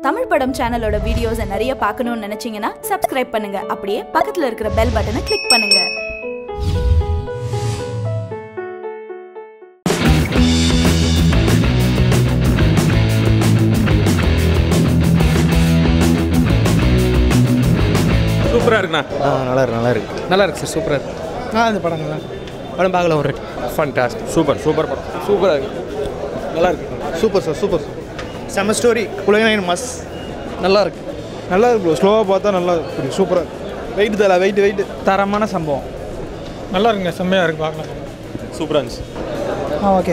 தமிழ் படம் சேனலோட வீடியோஸை நிறைய பார்க்கணும்னு நினைச்சீங்கன்னா சப்ஸ்கிரைப் பண்ணுங்க அப்படியே பக்கத்துல இருக்கிற பெல் பட்டனை கிளிக் பண்ணுங்க சூப்பராக இருக்குண்ணா ஆ நல்லா இருக்கு நல்லா இருக்கு நல்லா இருக்கு சார் சூப்பராக இருக்கு ஆ இந்த படம் நல்லா படம் பார்க்கல ஒரு ஃபண்டாஸ்ட் சூப்பர் சூப்பர் படம் சூப்பராக இருக்கு நல்லா இருக்கு சூப்பர் சார் சூப்பர் செம்ம ஸ்டோரி குலவிநாயகன் மஸ் நல்லா இருக்கு நல்லா இருக்கு ப்ரோ ஸ்லோவாக பார்த்தா நல்லா இருக்கு சூப்பராக வெயிட் தரல வெயிட் வெயிட் தரமான சம்பவம் நல்லா இருக்குங்க செம்மையாக இருக்கு பார்க்கலாம் சூப்பராக இருந்துச்சு ஆ ஓகே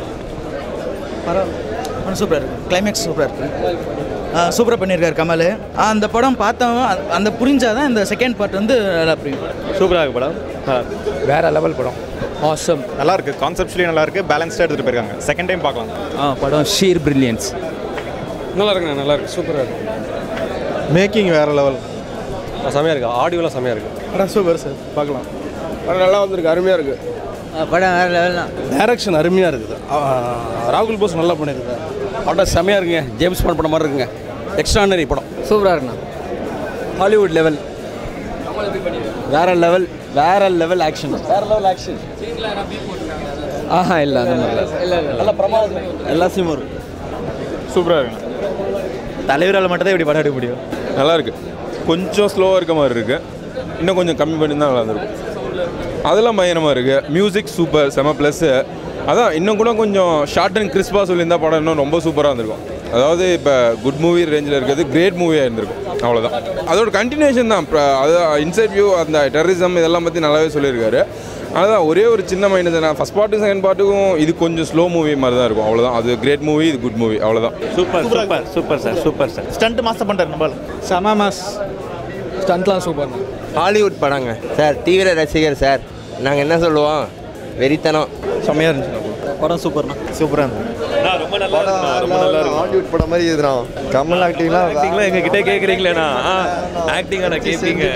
படம் சூப்பராக இருக்குது கிளைமேக்ஸ் சூப்பராக இருக்குது சூப்பராக பண்ணியிருக்காரு கமல் ஆ, அந்த படம் பார்த்தவன் அந்த- அந்த புரிஞ்சாதான் இந்த செகண்ட் பார்ட் வந்து நல்லா புரியும் சூப்பராக இருக்கு படம் வேற லெவல் படம் ஆசம் நல்லா இருக்கு கான்செப்ட்லி நல்லா இருக்கு பேலன்ஸ்டாக எடுத்துட்டு போயிருக்காங்க செகண்ட் டைம் பார்க்கலாம் ஆ படம் ஷீர் பிரில்லியன்ஸ் நல்லா இருக்குண்ணா நல்லா இருக்கு சூப்பராக இருக்கு மேக்கிங் வேற லெவல் செமையாக இருக்கு ஆடியோலாம் செமையாக இருக்கு படம் சூப்பர் சார் பார்க்கலாம் படம் நல்லா வந்திருக்கு அருமையாக இருக்கு படம் வேறு லெவல் தான் டைரக்ஷன் அருமையாக இருக்குது ஆ, ராகுல் போஸ் நல்லா பண்ணியிருக்காரு படம் செம்மையாக இருக்குங்க ஜேம்ஸ் பாண்ட் படம் மாதிரி இருக்குங்க எக்ஸ்ட்ரானரி படம் சூப்பராக இருக்குண்ணா ஹாலிவுட் லெவல் வேற லெவல் வேற லெவல் ஆக்ஷன் வேற லெவல் ஆக்ஷன் ஆஹா இல்லை அந்த மாதிரி இல்லை நல்ல பிரமாதம் எல்லா சீமும் இருக்கு சூப்பராக இருக்கு தலைவரால் மட்டும் தான் இப்படி படம் எடுக்க முடியும் நல்லா இருக்கு கொஞ்சம் ஸ்லோவாக இருக்க மாதிரி இருக்கு இன்னும் கொஞ்சம் கம்மி பண்ணி தான் நல்லா இருந்திருக்கும் அதெல்லாம் பயங்கரமாக இருக்கு மியூசிக் சூப்பர் செம ப்ளஸ்ஸு அதான் இன்னும் கூட கொஞ்சம் ஷார்ட் அண்ட் கிறிஸ்பாக சொல்லியிருந்தா படம் இன்னும் ரொம்ப சூப்பராக இருந்திருக்கும் அதாவது இப்போ குட் மூவி ரேஞ்சில் இருக்கிறது கிரேட் மூவியாக இருந்திருக்கும் அவ்வளோதான் அதோட கண்டினியூஷன் தான் இப்ப அது இன்சைட் வியூ அந்த டெரரிசம் இதெல்லாம் பற்றி நல்லாவே சொல்லியிருக்காரு அதான் ஒரே ஒரு சின்ன மைனஸ் நான் ஃபஸ்ட் பார்ட்டு செகண்ட் பார்ட்டுக்கும் இது கொஞ்சம் ஸ்லோ மூவி மாதிரி தான் இருக்கும் அவ்வளோதான் அது கிரேட் மூவி இது குட் மூவி அவ்வளோதான் super super super sir super sir stunt master பண்ணுறாரு நம்ம செம மாஸ் ஸ்டண்ட்லாம் சூப்பர் ஹாலிவுட் படங்க சார் தீவிர ரசிகர் சார் நாங்கள் என்ன சொல்லுவோம் வெறித்தனம் செம்மையாக இருந்துச்சு படம் சூப்பர்ண்ணா சூப்பராக இருந்துச்சு ஹாலிவுட் படம் மாதிரி இதுதான் கமல் ஆக்டிங்லாம் ஆக்டிங்லாம் எங்க கிட்டே கேட்குறீங்களேண்ணா ஆக்டிங் நான் கேட்பீங்க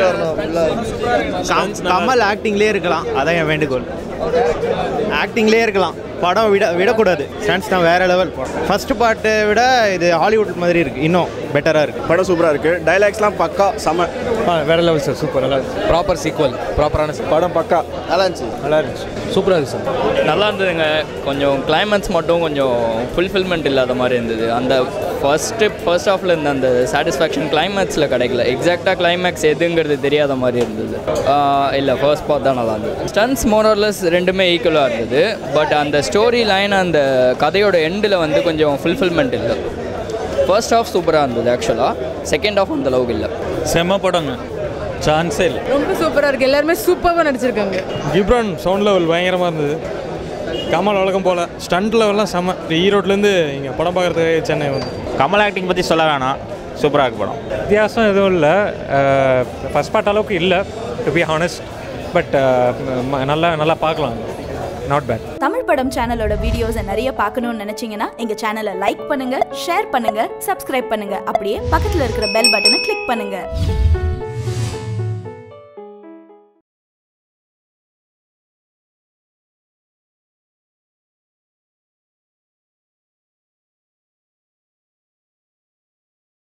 கமல் ஆக்டிங்லேயே இருக்கலாம் அதான் என் வேண்டுகோள் ஆக்டிங்லேயே இருக்கலாம் படம் விட விடக்கூடாது ஸ்டான்ஸ் தான் வேற லெவல் ஃபர்ஸ்ட் பார்ட்டை விட இது ஹாலிவுட் மாதிரி இருக்கு இன்னும் பெட்டராக இருக்கு படம் சூப்பராக இருக்கு டைலாக்ஸ்லாம் பக்கா செம வேற லெவல் சார் சூப்பர் நல்லா ப்ராப்பர் சீக்வல் ப்ராப்பரான படம் பக்கா நல்லா இருந்துச்சு நல்லா இருந்துச்சு சூப்பராக இருக்கு சார் நல்லா இருந்ததுங்க கொஞ்சம் கிளைமேக்ஸ் மட்டும் கொஞ்சம் ஃபுல்ஃபில்மெண்ட் இல்லாத மாதிரி இருந்தது அந்த ஃபர்ஸ்ட்டு ஃபர்ஸ்ட் ஹாஃபில் இருந்த அந்த சாட்டிஸ்ஃபேக்ஷன் கிளைமேக்ஸில் கிடைக்கல எக்ஸாக்டாக கிளைமேக்ஸ் எதுங்கிறது தெரியாத மாதிரி இருந்தது இல்லை ஃபர்ஸ்ட் பார்ட் தான் நல்லா இருந்தது ஸ்டன்ஸ் மோரர்லெஸ் ரெண்டுமே ஈக்குவலாக இருந்தது பட் அந்த ஸ்டோரி லைன் அந்த கதையோட எண்டில் வந்து கொஞ்சம் ஃபுல்ஃபில்மெண்ட் இல்லை ஃபர்ஸ்ட் ஹாஃப் சூப்பராக இருந்தது ஆக்சுவலாக செகண்ட் ஹாஃப் அந்த அளவுக்கு இல்லை செம்ம படங்க சான்ஸே இல்லை ரொம்ப சூப்பராக இருக்குது எல்லாருமே சூப்பராக நடிச்சிருக்காங்க கிப்ரான் சவுண்ட் லெவல் பயங்கரமாக இருந்தது கமல் வழக்கம் போல் ஸ்டண்ட் லெவல்லாம் செம்ம ஈரோட்லேருந்து இங்கே படம் பார்க்குறதுக்கு சென்னை வந்து கமல் ஆக்டிங் பற்றி சொல்ல வேணாம் சூப்பராக இருக்கு படம் வித்தியாசம் எதுவும் இல்லை ஃபஸ்ட் பார்ட் அளவுக்கு இல்லை டு பி ஹானஸ்ட் பட் நல்லா நல்லா பார்க்கலாம் நாட் பேட் தமிழ் படம் சேனலோட வீடியோஸை நிறைய பார்க்கணும்னு நினைச்சீங்கன்னா எங்க சேனலை லைக் பண்ணுங்க ஷேர் பண்ணுங்க சப்ஸ்கிரைப் பண்ணுங்க அப்படியே பக்கத்துல இருக்கிற பெல் பட்டனை கிளிக் பண்ணுங்க